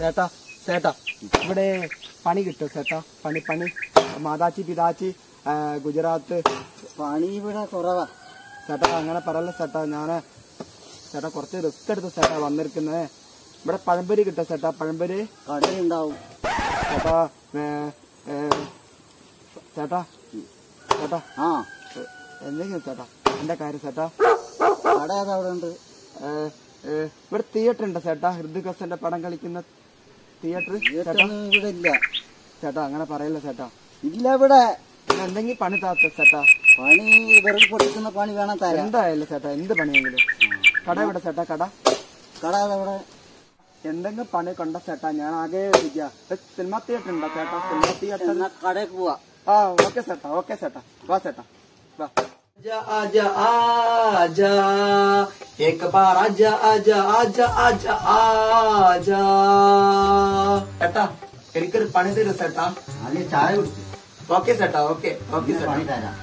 ചേട്ടാ ചേട്ടാ ഇവിടെ പണി കിട്ടും ചേട്ടാ പണി പണി മാതാച്ചി പിതാച്ചി ആ, ഗുജറാത്ത് പണി ഇവിടെ കുറവാ ചേട്ടാ അങ്ങനെ പറയല്ല ചേട്ടാ ഞാന് ചേട്ടാ കുറച്ച് റിസ്ക് എടുത്ത് ചേട്ടാ വന്നിരിക്കുന്നത് ഇവിടെ പഴംപൊരി കിട്ടും ചേട്ടാ പഴംപൊരി കടലുണ്ടാവും ചേട്ടാ ഏ, ഏ, ചേട്ടാ ചേട്ടാ ആ ഏ, എന്തെങ്കിലും ചേട്ടാ എന്റെ കാര്യം ചേട്ടാ കട ഏതാ അവിടെ ഉണ്ട് ഏ, ഏ, ഇവിടെ തിയേറ്റർ ഉണ്ട് ചേട്ടാ ഹൃദിക് ഹസന്റെ പടം കളിക്കുന്ന തിയേറ്റർ ചേട്ടാ ഇതൊന്നും ഇവിടെ ഇല്ല ചേട്ടാ അങ്ങനെ പറയല്ല ചേട്ടാ ഇല്ല ഇവിടെ പിന്നെ എന്തെങ്കിലും പണി താത്ത ചേട്ടാ പണി വിറക് പൊട്ടിക്കുന്ന പണി വേണം തരാം എന്തായാലും ചേട്ടാ എന്ത് പണിയെങ്കിലും കട ഇവിടെ ചേട്ടാ കട കട ഏതാ അവിടെ എന്തെങ്കിലും പണി കൊണ്ട ചേട്ടാ ഞാൻ ആകെ ഇരിക്കുക. ഇവിടെ സിനിമ തിയേറ്റർ ഉണ്ടോ ചേട്ടാ സിനിമ തിയേറ്റർ എന്നാ കടയിൽ പോവാ ആ ഓക്കെ ചേട്ടാ ഓക്കെ ചേട്ടാ വാ ചേട്ടാ വാ आजा आजा आजा एक बार आजा आजा आजा आजा आजा ചേട്ടാ എനിക്കൊരു പണി തരും ചേട്ടാ അല്ലെങ്കിൽ ചായ കുടിച്ചു ഓക്കെ ചേട്ടാ ഓക്കെ ഓക്കെ ചേട്ടാ പണി തരാം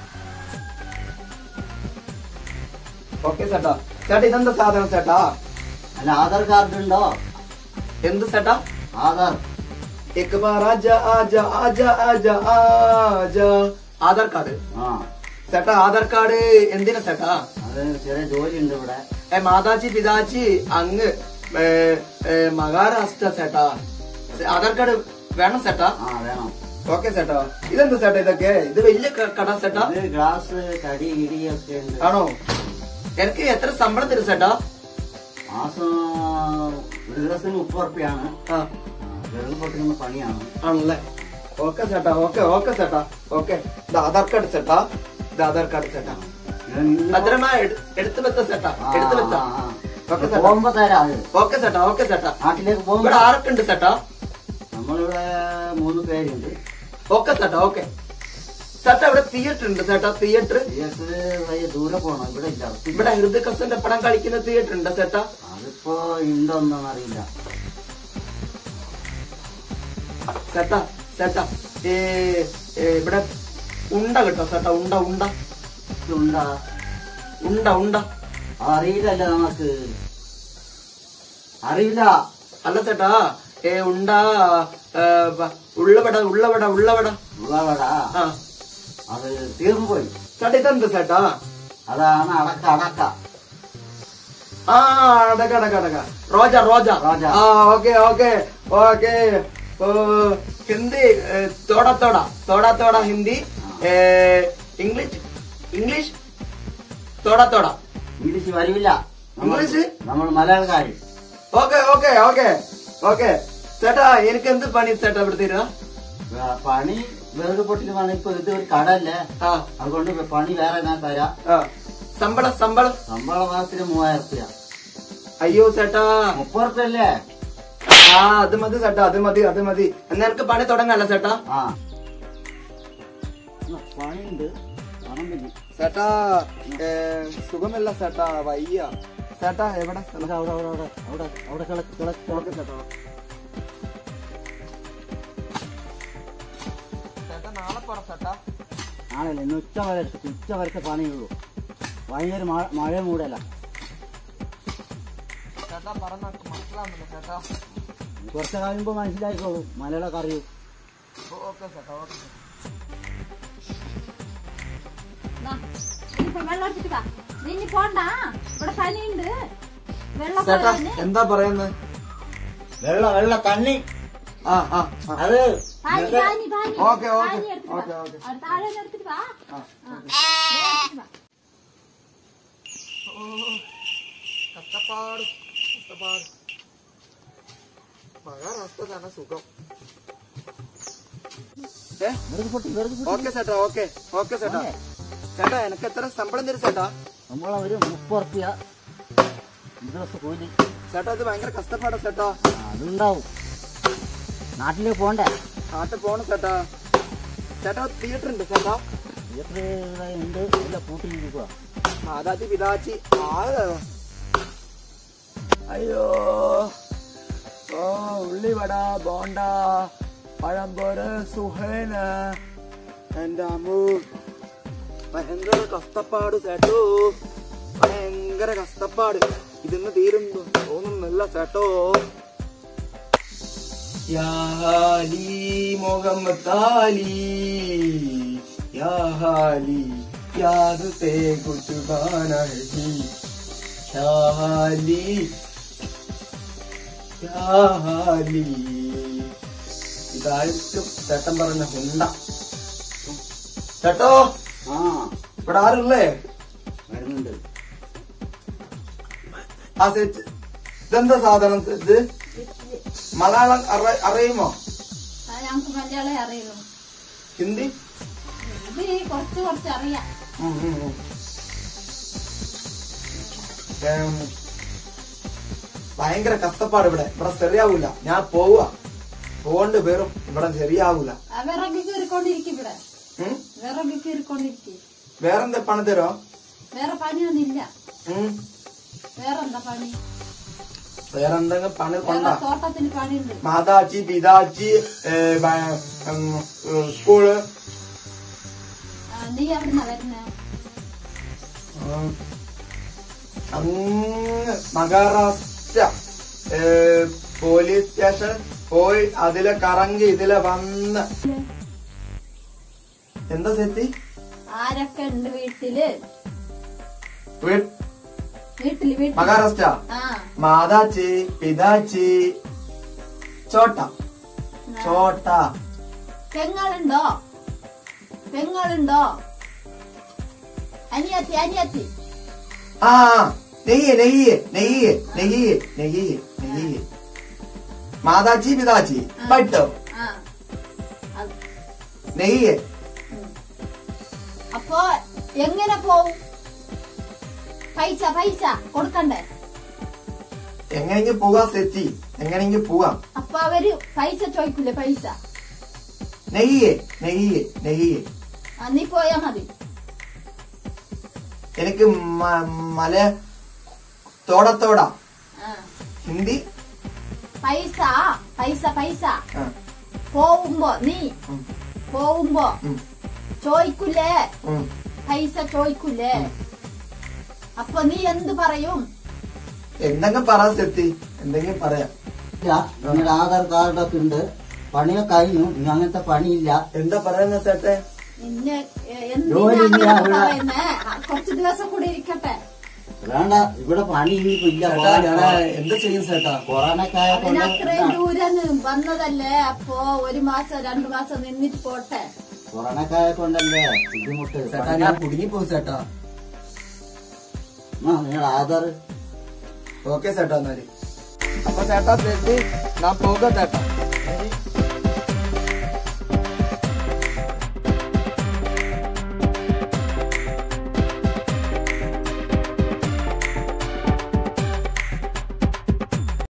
ഓക്കെ ചേട്ടാ ചേട്ടാ ഇതെന്താ സാധനം ചേട്ടാ അല്ല ആധാർ കാർഡ് ഉണ്ടോ എന്ത് ചേട്ടാ ആധാർ एक बार आजा आजा आजा आजा आजा ആധാർ കാർഡ് ആ ചേട്ടാ ആധാർ കാർഡ് എന്തിനാ ചേട്ടാ അത് ചെറിയ ജോലി ഉണ്ട് ഇവിടെ ഏ മാതാജി പിതാജി അങ്ങ് ഏ, ഏ, മഹാരാഷ്ട്ര ചേട്ടാ ആധാർ കാർഡ് വേണം ചേട്ടാ ആ വേണം ഓക്കെ ചേട്ടാ ഇതെന്താ ചേട്ടാ ഇതൊക്കെ ഇത് വലിയ ക- കട ചേട്ടാ ഇത് ഗ്ലാസ് കടി ഇടിയൊക്കെ ഉണ്ട് ആണോ എനിക്ക് എത്ര ശമ്പളം തരും ചേട്ടാ മാസം ഒരു ദിവസത്തിന് മുപ്പത് ഉറുപ്പിയാണ് ആ വിറക് പൊട്ടിക്കുന്ന പണിയാണ് ആണല്ലേ ഓക്കെ ചേട്ടാ ഓക്കെ ഓക്കെ ചേട്ടാ ഓക്കെ ഇത് ആധാർ കാർഡ് ചേട്ടാ ഇത് ആധാർ കാർഡ് ചേട്ടാ ഇത് നിന്ന് ഭദ്രമാ എടുത്തു വെത്ത ചേട്ടാ ആ, എടുത്തു വെത്ത ആ, ആ. ഓക്കെ ചേട്ടാ പോകുമ്പോ തരാം അത് ഓക്കെ ചേട്ടാ ഓക്കെ ചേട്ടാ നാട്ടിലേക്ക് പോകുമ്പോ ഇവിടെ ആരൊക്കെ ഉണ്ട് ചേട്ടാ നമ്മളിവിടെ മൂന്ന് പേരുണ്ട് ഓക്കെ ചേട്ടാ ഓക്കെ ചേട്ടാ ഇവിടെ തിയേറ്റർ ഉണ്ട് ചേട്ടാ തിയേറ്റർ തിയേറ്റർ വലിയ ദൂരെ പോകണം ഇവിടെ ഇല്ല ഇവിടെ ഹൃദയ കസന്റെ പടം കളിക്കുന്ന തിയേറ്റർ ഉണ്ട് ചേട്ടാ അതിപ്പോ ഉണ്ടോന്നൊന്നും അറിയില്ല ചേട്ടാ ചേട്ടാ ഏ ഏ, ഇവിടെ ഉണ്ട കേട്ടോ ചേട്ടാ ഉണ്ട ഉണ്ട ഉണ്ടാ ഉണ്ട ഉണ്ട അറിയില്ലല്ലോ നമുക്ക് അറിയില്ല അല്ല ചേട്ടാ ഏ ഉണ്ട ഏ, വ- ഉള്ളവട ഉള്ളവട ഉള്ളവട ഉള്ളവടാ ആ അത് തീർന്നു പോയി ചേട്ടാ ഇതെന്ത് ചേട്ടാ അതാണ് അടക്ക അടക്ക ആ അടക്ക അടക്ക അടക്ക റോജ റോജ റോജ. ആ ഓക്കെ ഓക്കെ ഓക്കെ ഓ ഹിന്ദി ഏ, തോട തോട തോട തോട ഹിന്ദി ഏ, ഇംഗ്ലീഷ് ഇംഗ്ലീഷ് തോട തോട ഇംഗ്ലീഷ് വരില്ല ഇംഗ്ലീഷ്? നമ്മൾ മലയാളക്കാര് ഓക്കെ ഓക്കെ ഓക്കെ ഓക്കെ ചേട്ടാ എനിക്ക് എന്ത് പണി ചേട്ടാ ഇവിടെ തരുക വേ- പണി വിറക് പൊട്ടിക്കുന്ന പണി ഇപ്പൊ ഇത് ഒരു കടല്ലേ ആ അതുകൊണ്ട് പണി വേറെ ഞാൻ തരാം ആ ശമ്പളം ശമ്പളം ശമ്പള മാസത്തിന് മൂവായിരം റുപ്യ അയ്യോ ചേട്ടാ മുപ്പത് റുപ്യ അല്ലേ ആ അത് മതി ചേട്ടാ അത് മതി അത് മതി എന്നാ എനിക്ക് പണി തുടങ്ങല്ല ചേട്ടാ ആ ആ, പണിയുണ്ട് പണം പിന്നെ ചേട്ടാ ഏ, സുഖമില്ല ചേട്ടാ വയ്യ ചേട്ടാ എവിടെ സ്ഥലം? അവിടെ അവിടെ അവിടെ അവിടെ അവിടെ കിളക്ക് കിളക്ക് ഓക്കെ ചേട്ടാ ചേട്ടാ നാളെ പറ ചേട്ടാ ആണല്ലേ ഇന്ന് ഉച്ച വരെ എടുത്തു ഉച്ച വരത്തെ പണിയുള്ളൂ ഭയങ്കര മഴ മഴ മൂടല ചേട്ടാ പറഞ്ഞ മനസ്സിലാവുന്നില്ല ചേട്ടാ കുറച്ച് കഴിയുമ്പോ മനസ്സിലായിക്കോളൂ മലയാളമൊക്കെ അറിയൂ ഓക്കെ ചേട്ടാ ഓക്കെ ദാ, ഇനിയിപ്പോ വെള്ളം എടുത്തിട്ട് വാ നീ ഇനി പോണ്ട ഇവിടെ പനിയുണ്ട് വെള്ളം ചേട്ടാ പോരാന്. എന്താ പറയുന്നത് വെള്ള വെള്ള തണ്ണി ആ ആ ആ. അത് പാനി, പാനി, പാനി. ഓക്കെ, ഓക്കെ, പാനി എടുത്തിട്ട് വാ. Okay, okay. അവിടെ താഴെ നിന്ന് എടുത്തിട്ട് വാ. ആ. ആ. വേഗം എടുത്തിട്ട് വാ. കഷ്ടപ്പാട് കഷ്ടപ്പാട് മഹാരാഷ്ട്ര തന്നെ സുഖം ഏ വെറുതെ പൊട്ടി വെറുതെ പൊട്ടി ഓക്കെ ചേട്ടാ ഓക്കെ ഓക്കെ ചേട്ടാ ചേട്ടാ എനിക്ക് എത്ര ശമ്പളം തരും ചേട്ടാ നമ്മളെ ഒരു മുപ്പത് റുപ്യ ദിവസം കൂലി ചേട്ടാ ഇത് ഭയങ്കര കഷ്ടപ്പാടാ ചേട്ടാ ആ, അതുണ്ടാവും നാട്ടിലേക്ക് പോണ്ടേ നാട്ടിൽ പോണം ചേട്ടാ ചേട്ടാ തിയേറ്റർ ഉണ്ട് ചേട്ടാ എത്ര ഉണ്ട് ഇല്ല കൂട്ടിയിരിക്കുക മാതാജി പിതാജി ആരാ അയ്യോ ഓ ഉള്ളിവട ബോണ്ട പഴംപോര് സുഹേന എന്റെ അമ്മു ഭയങ്കര കഷ്ടപ്പാട് ചേട്ടോ ഭയങ്കര കഷ്ടപ്പാട് ഇതിന്ന് തീരുന്നു തോന്നുന്നില്ല ചേട്ടോ യാ ഹാലി മുഹമ്മദ് അലി യാ ഹാലി യാദ് തേ കുച്ച് ഗാന ഹി യാ ഹാലി യാ ഹാലി ഇതായിട്ടും ചേട്ടൻ പറഞ്ഞ ഹുണ്ട ചേട്ടോ ആ ഇവിടെ ആരുള്ളേ വരുന്നുണ്ട് ആ സെറ്റ് ഇതെന്താ സാധനം ഇത് മലയാളം അറി- അറിയുമോ അത് ഞങ്ങക്ക് മലയാളം അറിയുള്ളൂ ഹിന്ദി ഇത് ഈ കുറച്ച് കുറച്ച് അറിയാം ഉം, ഉം, ഉം. ഏം, ഭയങ്കര കഷ്ടപ്പാട് ഇവിടെ ഇവിടെ ശരിയാവൂല ഞാൻ പോവുക പോണ്ട് വെറും ഇവിടെ ശരിയാവൂല ആ വിറക് കീറിക്കൊണ്ടിരിക്കും ഇവിടെ ഉം? വിറക് കീറിക്കൊണ്ടിരിക്കും വേറെന്താ പണി തരോ വേറെ പണിയൊന്നുമില്ല ഉം? വേറെന്താ പണി വേറെന്തെങ്കിലും പണി വേറെ കൊണ്ടാ തോട്ടത്തിന് പണിയുണ്ട് മാതാച്ചി പിതാച്ചി ഏ, ബ- ഉം, ഉം, സ്കൂള് ആ, നീ എവിടുന്നാ വരുന്നേ ഉം, അങ്ങ് മഹാരാഷ്ട്ര ഏ, പോലീസ് സ്റ്റേഷൻ പോയി അതിലെ കറങ്ങി ഇതിലെ വന്ന് എന്താ സെറ്റി ആരൊക്കെ ഉണ്ട് വീട്ടില് വീ- വീട്ടില് വീട്ടില് മഹാരാഷ്ട്ര ആ മാതാച്ചി പിതാച്ചി ചോട്ട ചോട്ട പെങ്ങളുണ്ടോ പെങ്ങളുണ്ടോ അനിയത്തി അനിയത്തി ആ നെയ്യ് നെയ്യ് നെയ്യ് നെയ്യ് നെയ്യ് നെയ്യ് മാതാച്ചി പിതാച്ചി പട്ടോ ആ അത്. നെയ്യ് ഉം. അപ്പൊ എങ്ങനെ പോവും പൈസ പൈസ കൊടുക്കണ്ടേ എങ്ങനെയെങ്കിലും പോകാം സെറ്റി എങ്ങനെയെങ്കിലും പോകാം അപ്പൊ അവര് പൈസ ചോദിക്കൂലേ പൈസ നെയ്യ് നെയ്യ് നെയ്യ് ആ, നീ പോയാ മതി എനിക്ക് മ- മല തോടത്തോട ആ. ഹിന്ദി പൈസ പൈസ പൈസ ആ, പോവുമ്പോ നീ ഉം, പോവുമ്പോ ഉം, ചോദിക്കൂലേ ഉം. പൈസ ചോദിക്കൂലേ അപ്പൊ നീ എന്ത് പറയും എന്തെങ്കിലും പറ സെറ്റി എന്തെങ്കിലും പറയാം ഇല്ല നിങ്ങളുടെ ആധാർ കാർഡൊക്കെ ഉണ്ട് പണിയൊക്കെ കഴിഞ്ഞു ഇനി അങ്ങനത്തെ പണിയില്ല എന്താ പറയുന്ന ചേട്ടെ നിന്നെ എ, ജോലി എന്തിനാ ഇല്ല, അങ്ങനെ ഇവിടെ. പറയുന്നേ ആ, കുറച്ച് ദിവസം കൂടി ഇരിക്കട്ടെ വേണ്ട ഇവിടെ പണി ഇനിയിപ്പോ ഇല്ല ചേട്ടാ ഞാൻ എന്താ ചെയ്യും ചേട്ടാ കൊറോണക്കായ കൊണ്ട് അതിനത്രയും ദൂരം വന്നതല്ലേ അപ്പൊ ഒരു മാസം രണ്ടു മാസം നിന്നിട്ട് പോട്ടെ കൊറോണക്കായ കൊണ്ടല്ലേ ബുദ്ധിമുട്ട് ചേട്ടാ ഞാൻ കുടുങ്ങി പോകും ചേട്ടാ ആ നിങ്ങളുടെ ആധാർ ഓക്കെ ചേട്ടാ എന്നാല് അപ്പൊ ചേട്ടാ സെറ്റി ഞാൻ പോകാം ചേട്ടാ